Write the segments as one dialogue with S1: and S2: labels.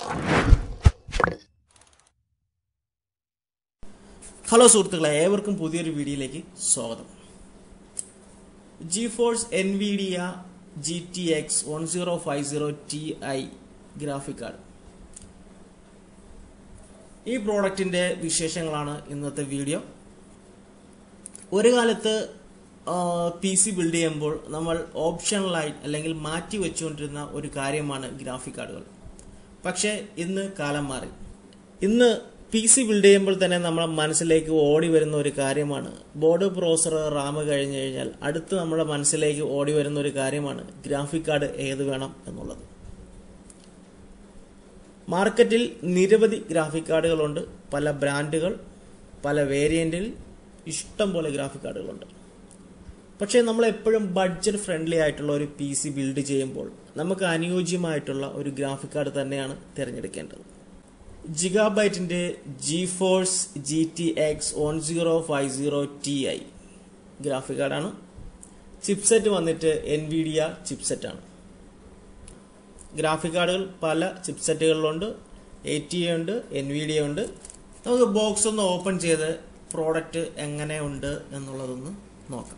S1: hello സുഹൃത്തുക്കളെ ഏവർക്കും പുതിയൊരു വീഡിയോയിലേക്ക് സ്വാഗതം GeForce N V D G T X one zero five zero T I graphic card ഈ പ്രോഡക്റ്റിന്റെ വിശേഷങ്ങളാണ് ഇന്നത്തെ വീഡിയോ ഒരു കാലത്ത് പി സി ബിൽഡ് ചെയ്യുമ്പോൾ നമ്മൾ ഓപ്ഷണലായി അല്ലെങ്കിൽ മാറ്റി വെച്ചുകൊണ്ടിരുന്ന ഒരു കാര്യമാണ് ഗ്രാഫിക് കാർഡുകൾ പക്ഷേ ഇന്ന് കാലം മാറി ഇന്ന് പി സി ബിൽഡ് ചെയ്യുമ്പോൾ തന്നെ നമ്മുടെ മനസ്സിലേക്ക് ഓടി വരുന്ന ഒരു കാര്യമാണ് ബോർഡ് പ്രോസർ റാം കഴിഞ്ഞു കഴിഞ്ഞാൽ അടുത്ത് നമ്മുടെ മനസ്സിലേക്ക് ഓടി വരുന്ന ഒരു കാര്യമാണ് ഗ്രാഫിക് കാർഡ് ഏത് വേണം എന്നുള്ളത് മാർക്കറ്റിൽ നിരവധി ഗ്രാഫിക് കാർഡുകളുണ്ട് പല ബ്രാൻഡുകൾ പല വേരിയന്റിൽ ഇഷ്ടം പോലെ ഗ്രാഫിക് കാർഡുകളുണ്ട് പക്ഷേ നമ്മൾ എപ്പോഴും ബഡ്ജറ്റ് ഫ്രണ്ട്ലി ആയിട്ടുള്ള ഒരു പി സി ബിൽഡ് ചെയ്യുമ്പോൾ നമുക്ക് അനുയോജ്യമായിട്ടുള്ള ഒരു ഗ്രാഫിക് കാർഡ് തന്നെയാണ് തിരഞ്ഞെടുക്കേണ്ടത് ജിഗാബൈറ്റിന്റെ GeForce G T X one zero five zero T I graphic കാർഡാണ് ചിപ്സെറ്റ് വന്നിട്ട് N V D R chipset ആണ് ഗ്രാഫിക് കാർഡുകൾ പല ചിപ്സെറ്റുകളിലുണ്ട് എ ടി എ ഉണ്ട് എൻ വി ഡി ഉണ്ട് നമുക്ക് ബോക്സ് ഒന്ന് ഓപ്പൺ ചെയ്ത് പ്രോഡക്റ്റ് എങ്ങനെ ഉണ്ട് എന്നുള്ളതൊന്ന് നോക്കാം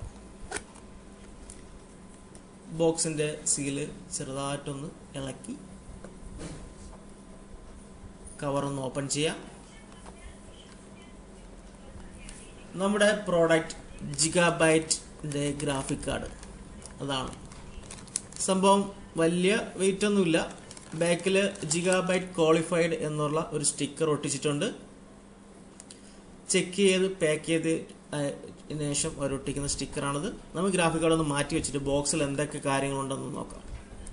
S1: ബോക്സിന്റെ സീല് ചെറുതായിട്ടൊന്ന് ഇളക്കി കവർ ഒന്ന് ഓപ്പൺ ചെയ്യാം നമ്മുടെ പ്രോഡക്റ്റ് ജിഗാബൈറ്റിന്റെ ഗ്രാഫിക് കാർഡ് അതാണ് സംഭവം വലിയ വെയിറ്റ് ഒന്നുമില്ല ബാക്കിൽ ജിഗാബൈറ്റ് ക്വാളിഫൈഡ് എന്നുള്ള ഒരു സ്റ്റിക്കർ ഒട്ടിച്ചിട്ടുണ്ട് ചെക്ക് ചെയ്ത് പാക്ക് ചെയ്ത് ശേഷം അവർ ഒട്ടിക്കുന്ന സ്റ്റിക്കറാണിത് നമുക്ക് ഗ്രാഫിക് കാർഡ് ഒന്ന് മാറ്റി വെച്ചിട്ട് ബോക്സിൽ എന്തൊക്കെ കാര്യങ്ങളുണ്ടെന്ന് നോക്കാം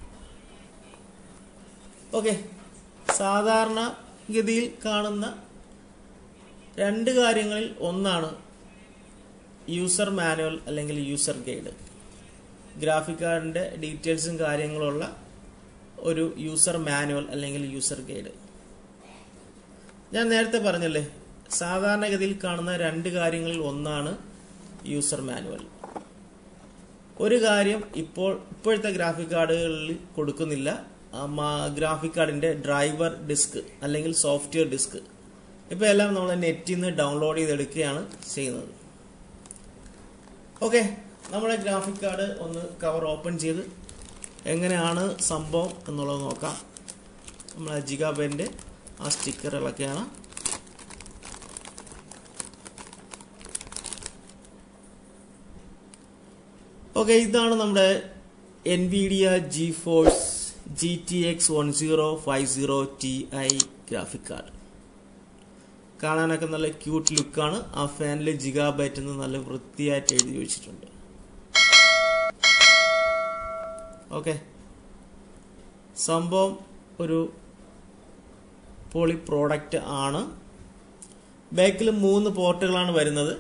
S1: ഓക്കെ സാധാരണ ഗതിയിൽ കാണുന്ന രണ്ട് കാര്യങ്ങളിൽ ഒന്നാണ് യൂസർ മാനുവൽ അല്ലെങ്കിൽ യൂസർ ഗൈഡ് ഗ്രാഫിക് കാർഡിന്റെ ഡീറ്റെയിൽസും കാര്യങ്ങളുള്ള ഒരു യൂസർ മാനുവൽ അല്ലെങ്കിൽ യൂസർ ഗൈഡ് ഞാൻ നേരത്തെ പറഞ്ഞല്ലേ സാധാരണഗതിയിൽ കാണുന്ന രണ്ട് കാര്യങ്ങളിൽ ഒന്നാണ് യൂസർ മാനുവൽ ഒരു കാര്യം ഇപ്പോൾ ഇപ്പോഴത്തെ ഗ്രാഫിക് കാർഡുകളിൽ കൊടുക്കുന്നില്ല ഗ്രാഫിക് കാർഡിന്റെ ഡ്രൈവർ ഡിസ്ക് അല്ലെങ്കിൽ സോഫ്റ്റ്വെയർ ഡിസ്ക് ഇപ്പൊ എല്ലാം നമ്മൾ നെറ്റിൽ നിന്ന് ഡൗൺലോഡ് ചെയ്തെടുക്കുകയാണ് ചെയ്യുന്നത് ഓക്കെ നമ്മുടെ ഗ്രാഫിക് കാർഡ് ഒന്ന് കവർ ഓപ്പൺ ചെയ്ത് എങ്ങനെയാണ് സംഭവം എന്നുള്ളത് നോക്കാം നമ്മളെ ജിഗാബൈൻ്റെ ആ സ്റ്റിക്കറുകളൊക്കെയാണ് ഓക്കെ ഇതാണ് നമ്മുടെ N V D GeForce G T X one zero five zero T I graphic card കാണാനൊക്കെ നല്ല ക്യൂട്ട് ലുക്കാണ് ആ ഫാനിൽ ജിഗാബൈറ്റ് എന്ന് നല്ല വൃത്തിയായിട്ട് എഴുതി വെച്ചിട്ടുണ്ട് ഓക്കെ സംഭവം ഒരു പൊളി പ്രോഡക്റ്റ് ആണ് ബാക്കിൽ മൂന്ന് പോർട്ടുകളാണ് വരുന്നത്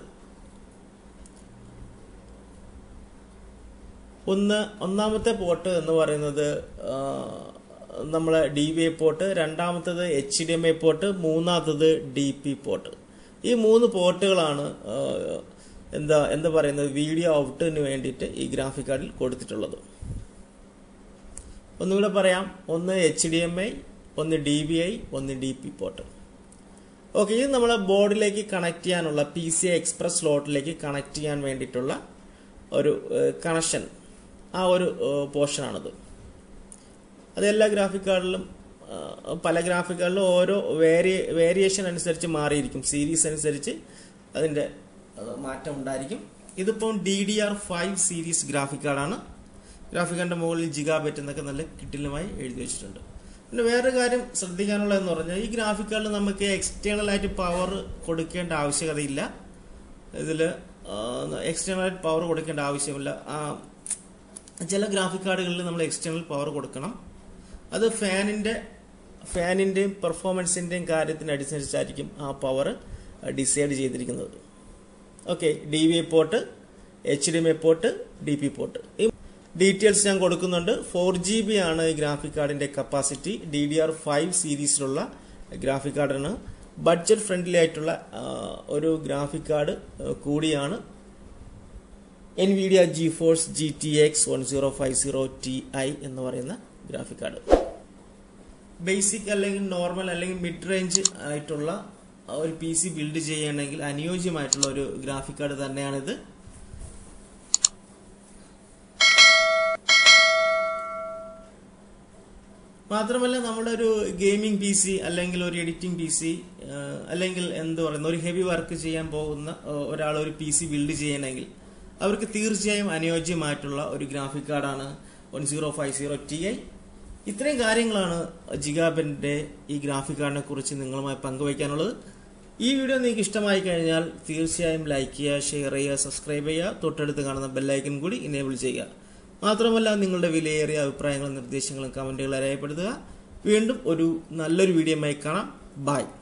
S1: ഒന്ന് ഒന്നാമത്തെ പോർട്ട് എന്ന് പറയുന്നത് നമ്മളെ ഡി വി ഐ പോർട്ട് രണ്ടാമത്തത് H D M I port മൂന്നാമത്തത് ഡി പി പോർട്ട് ഈ മൂന്ന് പോർട്ടുകളാണ് എന്താ എന്താ പറയുന്നത് വീഡിയോ ഔട്ടിന് വേണ്ടിയിട്ട് ഈ ഗ്രാഫിക് കാർഡിൽ കൊടുത്തിട്ടുള്ളത് ഒന്നുകൂടെ പറയാം ഒന്ന് എച്ച് ഡി എം ഐ ഒന്ന് ഡി ബി ഐ ഒന്ന് ഡി പി പോർട്ട് ഓക്കെ ഇത് നമ്മളെ ബോർഡിലേക്ക് കണക്ട് ചെയ്യാനുള്ള പി സി എക്സ്പ്രസ് സ്ലോട്ടിലേക്ക് കണക്ട് ചെയ്യാൻ വേണ്ടിയിട്ടുള്ള ഒരു കണക്ഷൻ ആ ഒരു പോർഷനാണത് അത് എല്ലാ ഗ്രാഫിക് കാർഡിലും പല ഗ്രാഫിക് കാർഡിലും ഓരോ വേരിയ വേരിയേഷൻ അനുസരിച്ച് മാറിയിരിക്കും സീരീസ് അനുസരിച്ച് അതിന്റെ മാറ്റം ഉണ്ടായിരിക്കും ഇതിപ്പം D D R five series graphic കാർഡാണ് ഗ്രാഫിക് കാർഡിന്റെ മുകളിൽ ജിഗാബെറ്റ് എന്നൊക്കെ നല്ല കിട്ടിലുമായി എഴുതി വെച്ചിട്ടുണ്ട് പിന്നെ വേറൊരു കാര്യം ശ്രദ്ധിക്കാനുള്ളതെന്ന് പറഞ്ഞാൽ ഈ ഗ്രാഫിക് കാർഡിൽ നമുക്ക് എക്സ്റ്റേണൽ ആയിട്ട് പവർ കൊടുക്കേണ്ട ആവശ്യകതയില്ല ഇതിൽ എക്സ്റ്റേണൽ ആയിട്ട് പവർ കൊടുക്കേണ്ട ആവശ്യമില്ല ചില ഗ്രാഫിക് കാർഡുകളിൽ നമ്മൾ എക്സ്റ്റേണൽ പവർ കൊടുക്കണം അത് ഫാനിന്റെ ഫാനിന്റെയും പെർഫോമൻസിന്റെയും കാര്യത്തിനനുസരിച്ചായിരിക്കും ആ പവർ ഡിസൈഡ് ചെയ്തിരിക്കുന്നത് okay D V I port H D M I port D P port ഈ ഡീറ്റെയിൽസ് ഞാൻ കൊടുക്കുന്നുണ്ട് ഫോർ ജി ബി ആണ് ഈ ഗ്രാഫിക് കാർഡിന്റെ capacity D D R five സീരീസിലുള്ള ഗ്രാഫിക് കാർഡാണ് ബഡ്ജറ്റ് ഫ്രണ്ട്ലി ആയിട്ടുള്ള ഒരു ഗ്രാഫിക് കാർഡ് കൂടിയാണ് NVIDIA GeForce G T X one zero five zero T I എന്ന് പറയുന്ന ഗ്രാഫിക് കാർഡ് ബേസിക് അല്ലെങ്കിൽ നോർമൽ അല്ലെങ്കിൽ മിഡ് റേഞ്ച് ആയിട്ടുള്ള ഒരു പി സി ബിൽഡ് ചെയ്യണമെങ്കിൽ അനുയോജ്യമായിട്ടുള്ള ഒരു ഗ്രാഫിക് കാർഡ് തന്നെയാണിത് മാത്രമല്ല നമ്മുടെ ഒരു ഗെയിമിംഗ് പി സി അല്ലെങ്കിൽ ഒരു എഡിറ്റിംഗ് പി സി അല്ലെങ്കിൽ എന്ത് പറയുന്ന ഒരു ഹെവി വർക്ക് ചെയ്യാൻ പോകുന്ന ഒരാൾ ഒരു പി സി ബിൽഡ് ചെയ്യണമെങ്കിൽ അവർക്ക് തീർച്ചയായും അനുയോജ്യമായിട്ടുള്ള ഒരു ഗ്രാഫിക് കാർഡാണ് one zero five zero T I ഇത്രയും കാര്യങ്ങളാണ് ജിഗാബിന്റെ ഈ ഗ്രാഫിക് കാർഡിനെ കുറിച്ച് നിങ്ങളുമായി പങ്കുവയ്ക്കാനുള്ളത് ഈ വീഡിയോ നിങ്ങൾക്ക് ഇഷ്ടമായി കഴിഞ്ഞാൽ തീർച്ചയായും ലൈക്ക് ചെയ്യുക ഷെയർ ചെയ്യുക സബ്സ്ക്രൈബ് ചെയ്യുക തൊട്ടടുത്ത് കാണുന്ന ബെല്ലൈക്കൻ കൂടി ഇനേബിൾ ചെയ്യുക മാത്രമല്ല നിങ്ങളുടെ വിലയേറിയ അഭിപ്രായങ്ങളും നിർദ്ദേശങ്ങളും കമന്റുകൾ രേഖപ്പെടുത്തുക വീണ്ടും ഒരു നല്ലൊരു വീഡിയോയുമായി കാണാം ബൈ